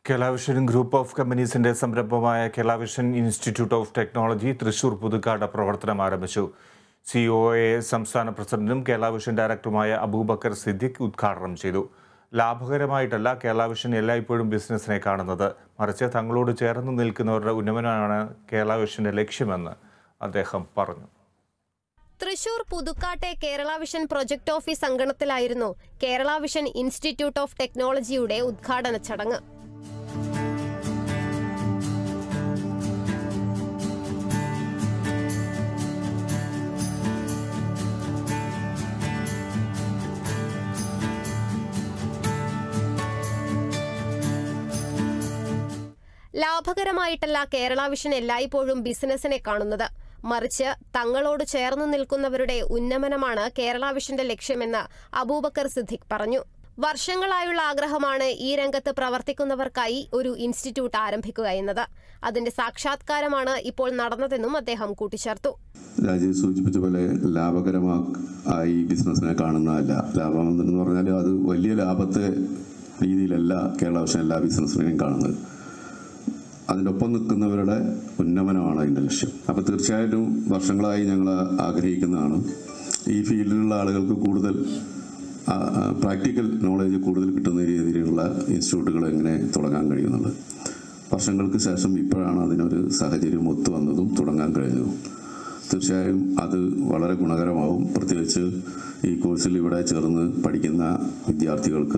കേരളവിഷൻ group of കമ്പനീസിന്റെ സംരംഭമായ Kerala Vision institute of technology Thrissur Puthukkad പ്രവർത്തനം ആരംഭിച്ചു സി ഒ എ സംസ്ഥാന പ്രസിഡന്റും കേരളവിഷൻ ഡയറക്ടറുമായ അബൂബക്കർ സിദ്ദിഖ് ഉദ്ഘാടനം ചെയ്തു ലാഭകരമായിട്ടല്ല കേരളവിഷൻ എല്ലായ്പ്പോഴും ബിസിനസ്സിനെ കാണുന്നത് മറിച്ച് തങ്ങളോട് ചേർന്ന് നിൽക്കുന്നവരുടെ ഉന്നമനമാണ് കേരളവിഷന്റെ ലക്ഷ്യമെന്ന് അദ്ദേഹം പറഞ്ഞു തൃശൂർ പുതുക്കാട്ടെ കേരള വിഷൻ പ്രൊജക്ട് ഓഫീസ് അങ്കണത്തിലായിരുന്നു കേരള വിഷൻ ഇൻസ്റ്റിറ്റ്യൂട്ട് ഓഫ് ടെക്നോളജിയുടെ ഉദ്ഘാടന ചടങ്ങ് ലാഭകരമായിട്ടല്ല കേരള വിഷൻ എല്ലായ്പ്പോഴും ബിസിനസ്സിനെ കാണുന്നത് മറിച്ച് തങ്ങളോട് ചേർന്ന് നിൽക്കുന്നവരുടെ ഉന്നമനമാണ് കേരള വിഷന്റെ ലക്ഷ്യമെന്ന് അബൂബക്കർ സിദ്ദിഖ് പറഞ്ഞു വർഷങ്ങളായുള്ള ആഗ്രഹമാണ് ഈ രംഗത്ത് പ്രവർത്തിക്കുന്നവർക്കായി ഒരു ഇൻസ്റ്റിറ്റ്യൂട്ട് ആരംഭിക്കുക എന്നത് അതിന്റെ സാക്ഷാത്കാരമാണ് ഇപ്പോൾ നടന്നതെന്നും അദ്ദേഹം കൂട്ടിച്ചേർത്തു രാജീവ് സൂചിപ്പിച്ച പോലെ ലാഭകരമായി ബിസിനസ്സിനെ കാണുന്നതല്ല ലാഭം എന്ന് പറഞ്ഞാൽ അത് വലിയ ലാഭത്തെ രീതിയിലല്ല കേരള വർഷം എല്ലാ ബിസിനസ്സിനെയും കാണുന്നത് അതിൻ്റെ ഒപ്പം നിൽക്കുന്നവരുടെ ഉന്നമനമാണ് അതിൻ്റെ ലക്ഷ്യം അപ്പോൾ തീർച്ചയായിട്ടും വർഷങ്ങളായി ഞങ്ങൾ ആഗ്രഹിക്കുന്നതാണ് ഈ ഫീൽഡിലുള്ള ആളുകൾക്ക് കൂടുതൽ പ്രാക്ടിക്കൽ നോളേജ് കൂടുതൽ കിട്ടുന്ന രീതിയിലുള്ള ഇൻസ്റ്റിറ്റ്യൂട്ടുകൾ എങ്ങനെ തുടങ്ങാൻ കഴിയുന്നുള്ളത് വർഷങ്ങൾക്ക് ശേഷം ഇപ്പോഴാണ് അതിനൊരു സാഹചര്യം ഒത്തു വന്നതും തുടങ്ങാൻ കഴിഞ്ഞതും തീർച്ചയായും അത് വളരെ ഗുണകരമാവും പ്രത്യേകിച്ച് ഈ കോഴ്സിൽ ഇവിടെ ചേർന്ന് പഠിക്കുന്ന വിദ്യാർത്ഥികൾക്ക്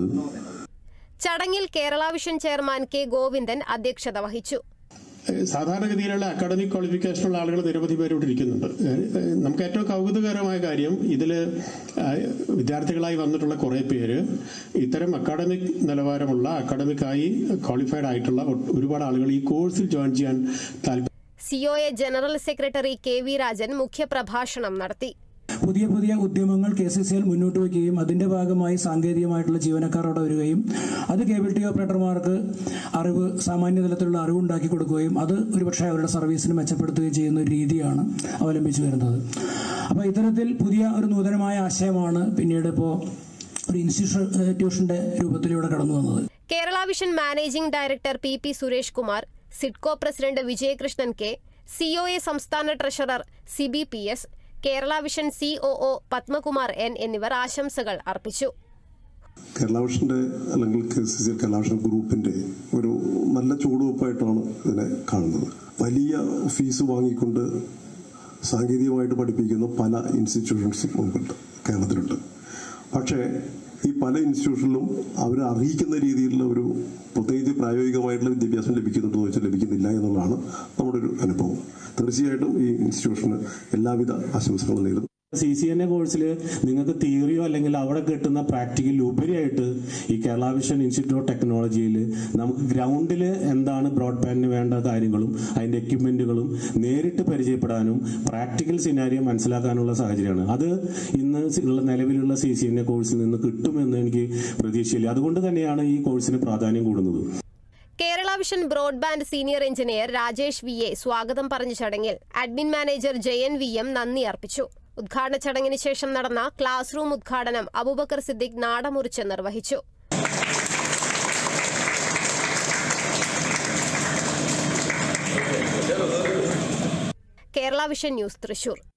ചടങ്ങിൽ Kerala Vision chairman K Govindan അധ്യക്ഷത വഹിച്ചു സാധാരണഗതിയിലുള്ള അക്കാഡമിക് ക്വാളിഫിക്കേഷനുള്ള ആളുകൾ നിരവധി പേര് ഇവിടെ ഇരിക്കുന്നുണ്ട് ഏഹ് നമുക്ക് ഏറ്റവും കൗതുകകരമായ കാര്യം ഇതിൽ വിദ്യാർത്ഥികളായി വന്നിട്ടുള്ള കുറേ പേര് ഇത്തരം അക്കാഡമിക് നിലവാരമുള്ള അക്കാഡമിക്കായി ക്വാളിഫൈഡ് ആയിട്ടുള്ള ഒരുപാട് ആളുകൾ ഈ കോഴ്സിൽ ജോയിൻ ചെയ്യാൻ താല്പര്യം COA general secretary K V Rajan മുഖ്യപ്രഭാഷണം നടത്തി പുതിയ പുതിയ ഉദ്യമങ്ങൾ കെ സി സി എൽ മുന്നോട്ട് വയ്ക്കുകയും അതിന്റെ ഭാഗമായി സാങ്കേതികമായിട്ടുള്ള ജീവനക്കാർ അവിടെ വരികയും അത് കേബിൾ ടി ഓപ്പറേറ്റർമാർക്ക് അറിവ് സാമാന്യ തലത്തിലുള്ള അറിവ് ഉണ്ടാക്കി കൊടുക്കുകയും അത് ഒരുപക്ഷെ അവരുടെ സർവീസിന് മെച്ചപ്പെടുത്തുകയും ചെയ്യുന്ന ഒരു രീതിയാണ് അവലംബിച്ചു വരുന്നത് അപ്പോൾ ഇത്തരത്തിൽ പുതിയ ഒരു നൂതനമായ ആശയമാണ് പിന്നീട് ഇപ്പോൾ ഒരു ഇൻസ്റ്റിറ്റ്യൂഷന്റെ രൂപത്തിലൂടെ കടന്നു വന്നത് Kerala Vision managing director P P Suresh Kumar SIDCO president Vijayakrishnan K COA സംസ്ഥാന treasurer Siby P S Kerala Vision COO Padmakumar N എന്നിവർ ആശംസകൾ അർപ്പിച്ചു കേരള വിഷന്റെ അല്ലെങ്കിൽ K C C Kerala Vision ഗ്രൂപ്പിന്റെ ഒരു നല്ല ചുവടുവെപ്പായിട്ടാണ് ഇതിനെ കാണുന്നത് വലിയ ഫീസ് വാങ്ങിക്കൊണ്ട് സാങ്കേതികമായിട്ട് പഠിപ്പിക്കുന്ന പല ഇൻസ്റ്റിറ്റ്യൂഷൻസും നമുക്കുണ്ട് കേരളത്തിലുണ്ട് പക്ഷേ ഈ പല ഇൻസ്റ്റിറ്റ്യൂഷനിലും അവർ അറിയിക്കുന്ന രീതിയിലുള്ള ഒരു പ്രത്യേകിച്ച് പ്രായോഗികമായിട്ടുള്ള വിദ്യാഭ്യാസം ലഭിക്കുന്നുണ്ടോ എന്ന് വെച്ചാൽ ലഭിക്കുന്നില്ല എന്നുള്ളതാണ് നമ്മുടെ ഒരു അനുഭവം തീർച്ചയായിട്ടും ഈ ഇൻസ്റ്റിറ്റ്യൂഷന് എല്ലാവിധ ആശംസകളും നേരുന്നു സി സി എൻ എ കോഴ്സിൽ നിങ്ങൾക്ക് തിയറിയോ അല്ലെങ്കിൽ അവിടെ കിട്ടുന്ന പ്രാക്ടിക്കൽ ഉപരിയായിട്ട് ഈ കേരള വിഷൻ ഇൻസ്റ്റിറ്റ്യൂട്ട് ഓഫ് ടെക്നോളജിയിൽ നമുക്ക് ഗ്രൗണ്ടിൽ എന്താണ് ബ്രോഡ്ബാൻഡിന് വേണ്ട കാര്യങ്ങളും അതിന്റെ എക്യുപ്മെന്റുകളും നേരിട്ട് പരിചയപ്പെടാനും പ്രാക്ടിക്കൽ സിനാരിയോ മനസ്സിലാക്കാനുള്ള സാഹചര്യമാണ് അത് ഇന്ന് ഉള്ള നിലവിലുള്ള സി സി എൻ എ കോഴ്സിൽ നിന്ന് കിട്ടുമെന്ന് എനിക്ക് പ്രതീക്ഷയില്ല അതുകൊണ്ട് തന്നെയാണ് ഈ കോഴ്സിന് പ്രാധാന്യം കൂടുന്നത് Kerala Vision broadband senior engineer Rajesh V A സ്വാഗതം പറഞ്ഞ ചടങ്ങിൽ admin manager Jayan V M നന്ദി അർപ്പിച്ചു ഉദ്ഘാടന ചടങ്ങിന് ശേഷം നടന്ന ക്ലാസ് റൂം ഉദ്ഘാടനം അബൂബക്കർ സിദ്ദിഖ് നാടമുറിച്ച് നിർവഹിച്ചു കേരള വിഷൻ ന്യൂസ് തൃശൂർ